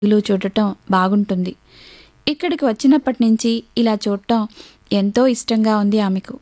ఇల్లు చూడటం బాగుంటుంది ఇక్కడికి వచ్చినప్పటి నుంచి ఇలా చూడటం ఎంతో ఇష్టంగా ఉంది ఆమెకు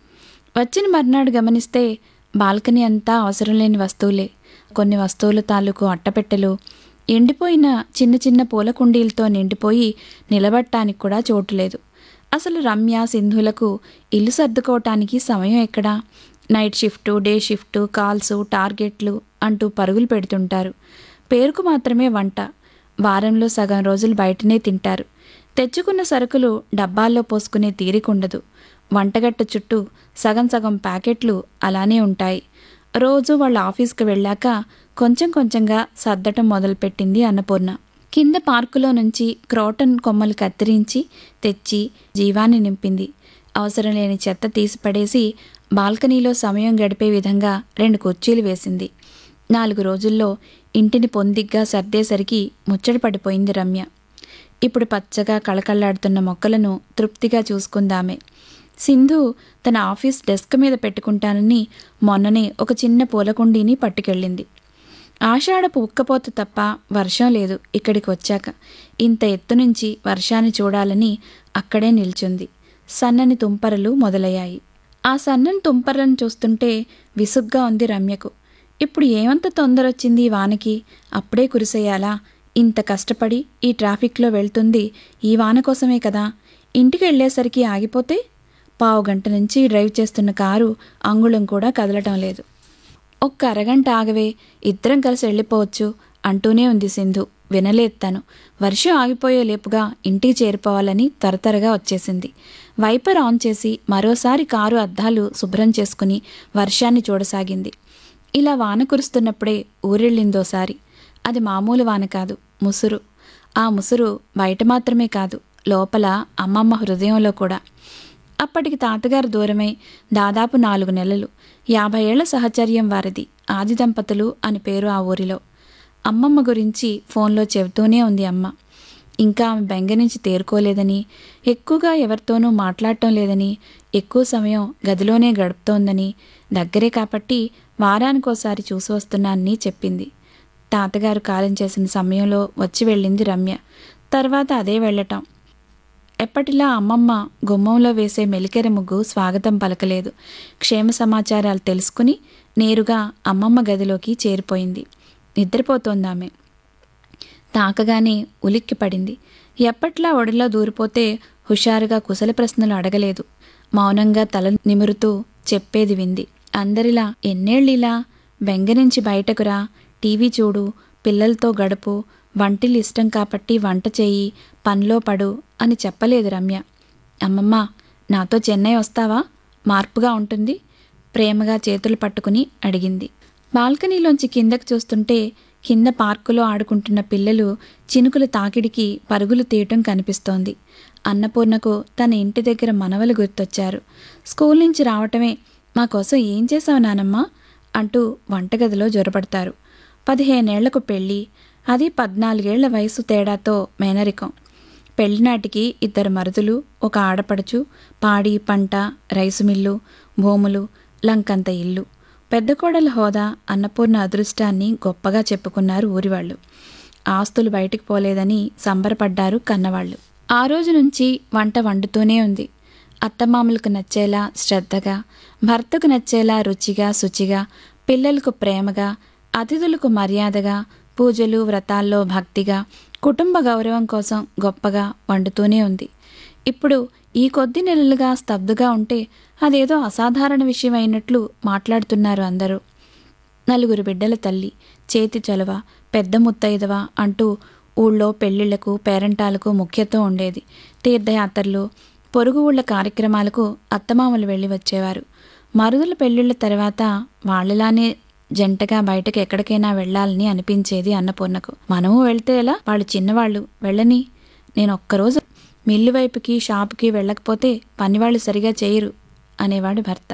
వచ్చిన మర్నాడు గమనిస్తే బాల్కనీ అంతా అవసరం లేని వస్తువులే కొన్ని వస్తువుల తాలూకు అట్టపెట్టెలు ఎండిపోయిన చిన్న చిన్న పూల కుండీలతో నిండిపోయి నిలబడటానికి కూడా చోటు లేదు అసలు రమ్య సింధులకు ఇల్లు సర్దుకోవటానికి సమయం ఎక్కడా night shift day shift calls టార్గెట్లు అంటూ పరుగులు పెడుతుంటారు పేరుకు మాత్రమే వంట వారంలో సగం రోజులు బయటనే తింటారు తెచ్చుకున్న సరుకులు డబ్బాల్లో పోసుకునే తీరికుండదు వంటగట్ట చుట్టూ సగం సగం ప్యాకెట్లు అలానే ఉంటాయి రోజు వాళ్ళ ఆఫీస్కి వెళ్ళాక కొంచెం కొంచెంగా సర్దటం మొదలుపెట్టింది అన్నపూర్ణ కింద పార్కులో నుంచి క్రోటన్ కొమ్మలు కత్తిరించి తెచ్చి జీవాన్ని నింపింది అవసరం లేని చెత్త తీసి పడేసి బాల్కనీలో సమయం గడిపే విధంగా రెండు కుర్చీలు వేసింది నాలుగు రోజుల్లో ఇంటిని పొందిగ్గా సర్దేసరికి ముచ్చట పడిపోయింది రమ్య ఇప్పుడు పచ్చగా కళకళ్లాడుతున్న మొక్కలను తృప్తిగా చూసుకుందామే సింధు తన ఆఫీస్ డెస్క్ మీద పెట్టుకుంటానని మొన్ననే ఒక చిన్న పూలకుండీని పట్టుకెళ్ళింది ఆషాఢపు ఉక్కపోత తప్ప వర్షం లేదు ఇక్కడికి వచ్చాక ఇంత ఎత్తు నుంచి వర్షాన్ని చూడాలని అక్కడే నిల్చుంది సన్నని తుంపరలు మొదలయ్యాయి ఆ సన్నని తుంపరలను చూస్తుంటే విసుగ్గా ఉంది రమ్యకు ఇప్పుడు ఏమంత తొందర వచ్చింది ఈ వానకి అప్పుడే కురిసేయాలా ఇంత కష్టపడి ఈ ట్రాఫిక్లో వెళ్తుంది ఈ వాన కోసమే కదా ఇంటికి వెళ్ళేసరికి ఆగిపోతే పావు గంట నుంచి డ్రైవ్ చేస్తున్న కారు అంగుళం కూడా కదలటం లేదు ఒక్క అరగంట ఆగవే ఇద్దరం కలిసి వెళ్ళిపోవచ్చు అంటూనే ఉంది సింధు వినలేదు తను వర్షం ఆగిపోయే లేపుగా ఇంటికి చేరిపోవాలని తరతరగా వచ్చేసింది వైపర్ ఆన్ చేసి మరోసారి కారు అద్దాలు శుభ్రం చేసుకుని వర్షాన్ని చూడసాగింది ఇలా వాన కురుస్తున్నప్పుడే ఊరెళ్ళిందోసారి అది మామూలు వాన కాదు ముసురు ఆ ముసురు బయట మాత్రమే కాదు లోపల అమ్మమ్మ హృదయంలో కూడా అప్పటికి తాతగారు దూరమై దాదాపు నాలుగు నెలలు యాభై ఏళ్ల సహచర్యం వారిది ఆది దంపతులు అని పేరు ఆ ఊరిలో అమ్మమ్మ గురించి ఫోన్లో చెబుతూనే ఉంది అమ్మ ఇంకా ఆమె బెంగ నుంచి తేరుకోలేదని ఎక్కువగా ఎవరితోనూ మాట్లాడటం లేదని ఎక్కువ సమయం గదిలోనే గడుపుతోందని దగ్గరే కాబట్టి వారానికోసారి చూసి వస్తున్నానని చెప్పింది తాతగారు కాలం చేసిన సమయంలో వచ్చి వెళ్ళింది రమ్య తర్వాత అదే వెళ్ళటం ఎప్పటిలా అమ్మమ్మ గుమ్మంలో వేసే మెలికెర ముగ్గు స్వాగతం పలకలేదు క్షేమ సమాచారాలు తెలుసుకుని నేరుగా అమ్మమ్మ గదిలోకి చేరిపోయింది నిద్రపోతోందామె తాకగానే ఉలిక్కి పడింది ఎప్పట్లా ఒడిలో దూరిపోతే హుషారుగా కుశల ప్రశ్నలు అడగలేదు మౌనంగా తల నిమురుతూ చెప్పేది వింది అందరిలా ఎన్నేళ్ళిలా బెంగ నుంచి బయటకురా టీవీ చూడు పిల్లలతో గడుపు వంటిల్లు ఇష్టం కాబట్టి వంట చేయి పనిలో పడు అని చెప్పలేదు రమ్య అమ్మమ్మ నాతో చెన్నై వస్తావా మార్పుగా ఉంటుంది ప్రేమగా చేతులు పట్టుకుని అడిగింది బాల్కనీలోంచి కిందకు చూస్తుంటే కింద పార్కులో ఆడుకుంటున్న పిల్లలు చినుకుల తాకిడికి పరుగులు తీయటం కనిపిస్తోంది అన్నపూర్ణకు తన ఇంటి దగ్గర మనవలు గుర్తొచ్చారు స్కూల్ నుంచి రావటమే మా కోసం ఏం చేసావు నానమ్మ అంటూ వంటగదిలో జొరపడతారు పదిహేనేళ్లకు పెళ్ళి అది పద్నాలుగేళ్ల వయసు తేడాతో మేనరికం పెళ్లినాటికి ఇద్దరు మరుదులు ఒక ఆడపడుచు పాడి పంట రైసు మిల్లు భూములు లంకంత ఇల్లు పెద్ద కోడల హోదా అన్నపూర్ణ అదృష్టాన్ని గొప్పగా చెప్పుకున్నారు ఊరివాళ్ళు ఆస్తులు బయటికి పోలేదని సంబరపడ్డారు కన్నవాళ్ళు ఆ రోజు నుంచి వంట వండుతూనే ఉంది అత్తమామలకు నచ్చేలా శ్రద్ధగా భర్తకు నచ్చేలా రుచిగా శుచిగా పిల్లలకు ప్రేమగా అతిథులకు మర్యాదగా పూజలు వ్రతాల్లో భక్తిగా కుటుంబ గౌరవం కోసం గొప్పగా వండుతూనే ఉంది ఇప్పుడు ఈ కొద్ది నెలలుగా స్తబ్దుగా ఉంటే అదేదో అసాధారణ విషయం అయినట్లు మాట్లాడుతున్నారు అందరూ నలుగురు బిడ్డల తల్లి చేతి చలువ పెద్ద ముత్తైదవ అంటూ ఊళ్ళో పెళ్లిళ్లకు పేరంటాలకు ముఖ్యత్వం ఉండేది తీర్థయాత్రలు పొరుగు ఊళ్ళ కార్యక్రమాలకు అత్తమామలు వెళ్ళి వచ్చేవారు మరుదుల పెళ్లిళ్ల తర్వాత వాళ్ళలానే జంటగా బయటకు ఎక్కడికైనా వెళ్ళాలని అనిపించేది అన్నపూర్ణకు మనము వెళ్తే ఎలా వాళ్ళు చిన్నవాళ్ళు వెళ్ళని నేను ఒక్కరోజు మిల్లు వైపుకి షాపుకి వెళ్ళకపోతే పనివాళ్ళు సరిగా చేయరు అనేవాడు భర్త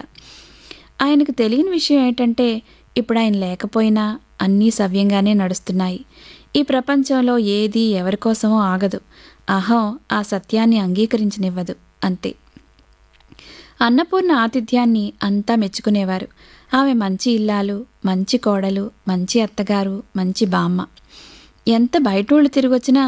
ఆయనకు తెలియని విషయం ఏంటంటే ఇప్పుడు ఆయన లేకపోయినా అన్నీ సవ్యంగానే నడుస్తున్నాయి ఈ ప్రపంచంలో ఏది ఎవరికోసమో ఆగదు అహం ఆ సత్యాన్ని అంగీకరించనివ్వదు అంతే అన్నపూర్ణ ఆతిథ్యాన్ని అంతా మెచ్చుకునేవారు ఆమె మంచి ఇల్లాలు మంచి కోడలు మంచి అత్తగారు మంచి బామ్మ ఎంత బయటోళ్ళు తిరిగొచ్చినా